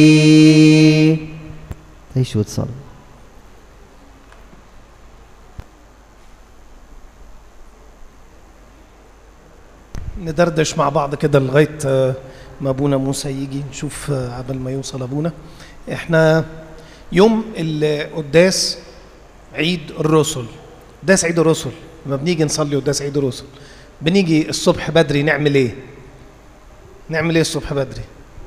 تعيش وتصلي ندردش مع بعض كده لغايه آه، ما ابونا موسى يجي نشوف آه، قبل ما يوصل ابونا احنا يوم القداس عيد الرسل قداس عيد الرسل لما بنيجي نصلي قداس عيد الرسل بنيجي الصبح بدري نعمل ايه نعمل ايه الصبح بدري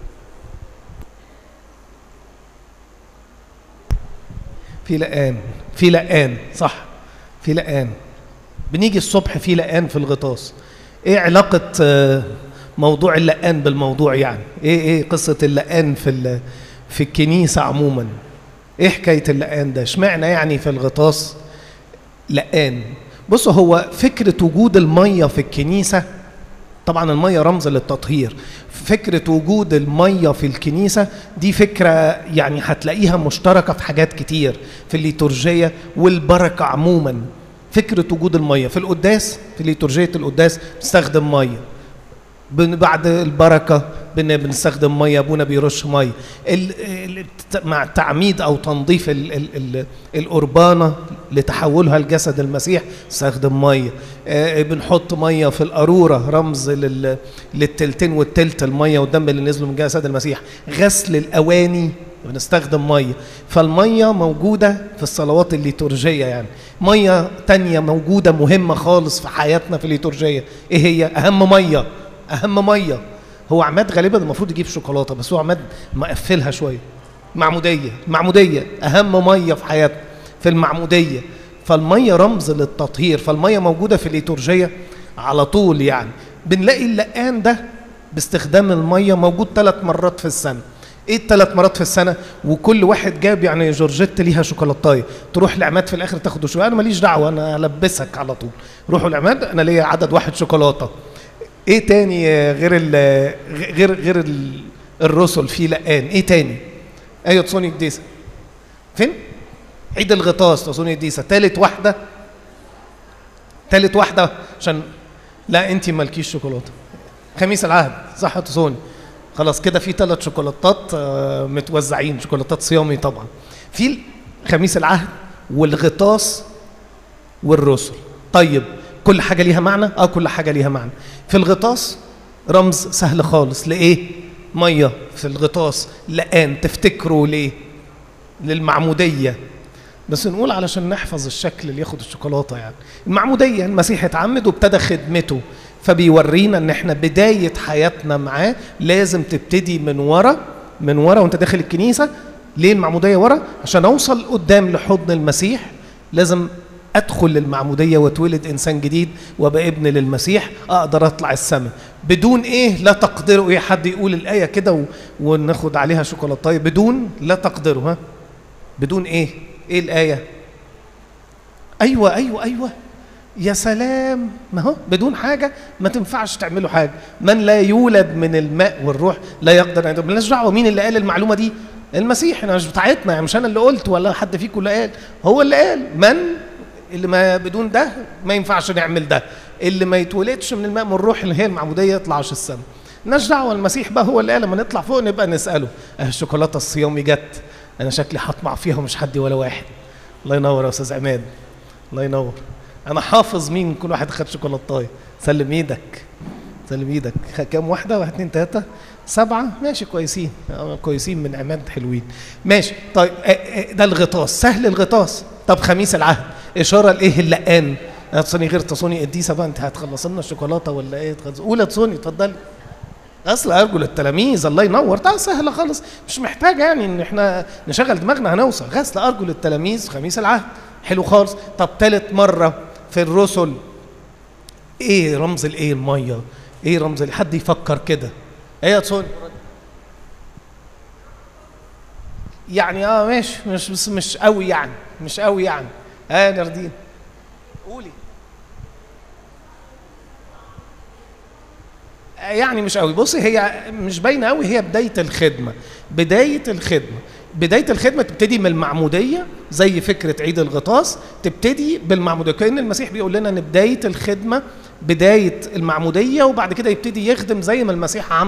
في لقان في لقان صح في لقان بنيجي الصبح في لقان في الغطاس ايه علاقة آه، موضوع اللقان بالموضوع يعني ايه ايه قصة اللقان في ال- في الكنيسة عموما ايه حكاية اللقان ده اشمعنى يعني في الغطاس لقان بصوا هو فكرة وجود المية في الكنيسة طبعا المية رمز للتطهير فكرة وجود المية في الكنيسة دي فكرة يعني هتلاقيها مشتركة في حاجات كتير في الليتورجية والبركة عموما فكرة وجود المية في القداس في ليتورجية القداس بنستخدم مية بن- بعد البركة بن- بنستخدم مية أبونا بيرش مية ال- ال- مع تعميد أو تنظيف ال ال ال القربانة لتحولها لجسد المسيح نستخدم مية آه، بنحط مية في القارورة رمز لل للتلتين والتلت المية والدم اللي نزلوا من جسد المسيح غسل الأواني بنستخدم مية فالمية موجودة في الصلوات الليتورجية يعني مية تانية موجودة مهمة خالص في حياتنا في الليتورجية ايه هي اهم مية اهم مية هو عماد غالبا المفروض يجيب شوكولاتة بس هو عماد مقفلها شوية معمودية المعمودية اهم مية في حياتنا في المعمودية فالمية رمز للتطهير فالمية موجودة في الليتورجية على طول يعني بنلاقي اللقان ده باستخدام المية موجود ثلاث مرات في السنة ايه الثلاث مرات في السنه وكل واحد جاب يعني جورجيت ليها شوكولاتايه تروح لعماد في الاخر تاخد شويه انا ماليش دعوه انا البسك على طول روحوا لعماد انا ليا عدد واحد شوكولاته ايه تاني آه، غير ال غير غير ال الرسل في لقان ايه تاني ايوه تصوني الديسه فين عيد الغطاس تصوني الديسه تالت واحده تالت واحده عشان لا انت مالكيش شوكولاته خميس العهد صح يا تصوني خلاص كده في ثلاث شوكولاتات آه، متوزعين شوكولاتات صيامي طبعا في خميس العهد والغطاس والرسل طيب كل حاجة ليها معنى؟ اه كل حاجة ليها معنى في الغطاس رمز سهل خالص لإيه؟ مية في الغطاس لقان تفتكروا ليه؟ للمعمودية بس نقول علشان نحفظ الشكل اللي ياخد الشوكولاته يعني المعموديه المسيح اتعمد وابتدى خدمته فبيورينا ان احنا بدايه حياتنا معاه لازم تبتدي من ورا من ورا وانت داخل الكنيسه ليه المعموديه ورا عشان اوصل قدام لحضن المسيح لازم ادخل للمعموديه واتولد انسان جديد وابقى ابن للمسيح اقدر اطلع السماء بدون ايه لا تقدروا ايه حد يقول الايه كده و... وناخد عليها شوكولاتايه بدون لا تقدروا ها بدون ايه ايه الايه ايوه ايوه ايوه يا سلام ما هو بدون حاجه ما تنفعش تعملوا حاجه من لا يولد من الماء والروح لا يقدر ان مالناش دعوه مين اللي قال المعلومه دي المسيح انا مش بتاعتنا يعني مش انا اللي قلت ولا حد فيكم اللي قال هو اللي قال من اللي ما بدون ده ما ينفعش نعمل ده اللي ما يتولدش من الماء والروح اللي هي المعموديه يطلعش السماء مالناش دعوه المسيح بقى هو اللي قال لما نطلع فوق نبقى نساله اه الشوكولاته الصيامي جت انا شكلي هطمع فيها ومش حد ولا واحد الله ينور يا استاذ عماد الله ينور انا حافظ مين كل واحد خد شوكولاتايه سلم ايدك سلم ايدك خ- كام واحده واحد اتنين تلاته سبعه ماشي كويسين آه، كويسين من عماد حلوين ماشي طيب آه، آه، ده الغطاس سهل الغطاس طب خميس العهد اشاره لايه اللقان آه، تصوني غير تصوني قديسه بقى انت هتخلص لنا الشوكولاته ولا ايه تخلص- قول يا تصوني اتفضلي اصل ارجل التلاميذ الله ينور ده سهله خالص مش محتاجه يعني ان احنا نشغل دماغنا هنوصل غسل ارجل التلاميذ خميس العهد حلو خالص طب ثالث مره في الرسل ايه رمز الايه الميه ايه رمز ال- حد يفكر كده ايه يا تصوني يعني اه ماشي مش بس مش قوي يعني مش قوي يعني اه نردين قولي يعني مش قوي بصي هي مش باينه قوي هي بدايه الخدمه بدايه الخدمه بدايه الخدمه تبتدي من المعموديه زي فكره عيد الغطاس تبتدي بالمعموديه كان المسيح بيقول لنا ان بدايه الخدمه بدايه المعموديه وبعد كده يبتدي يخدم زي ما المسيح عمل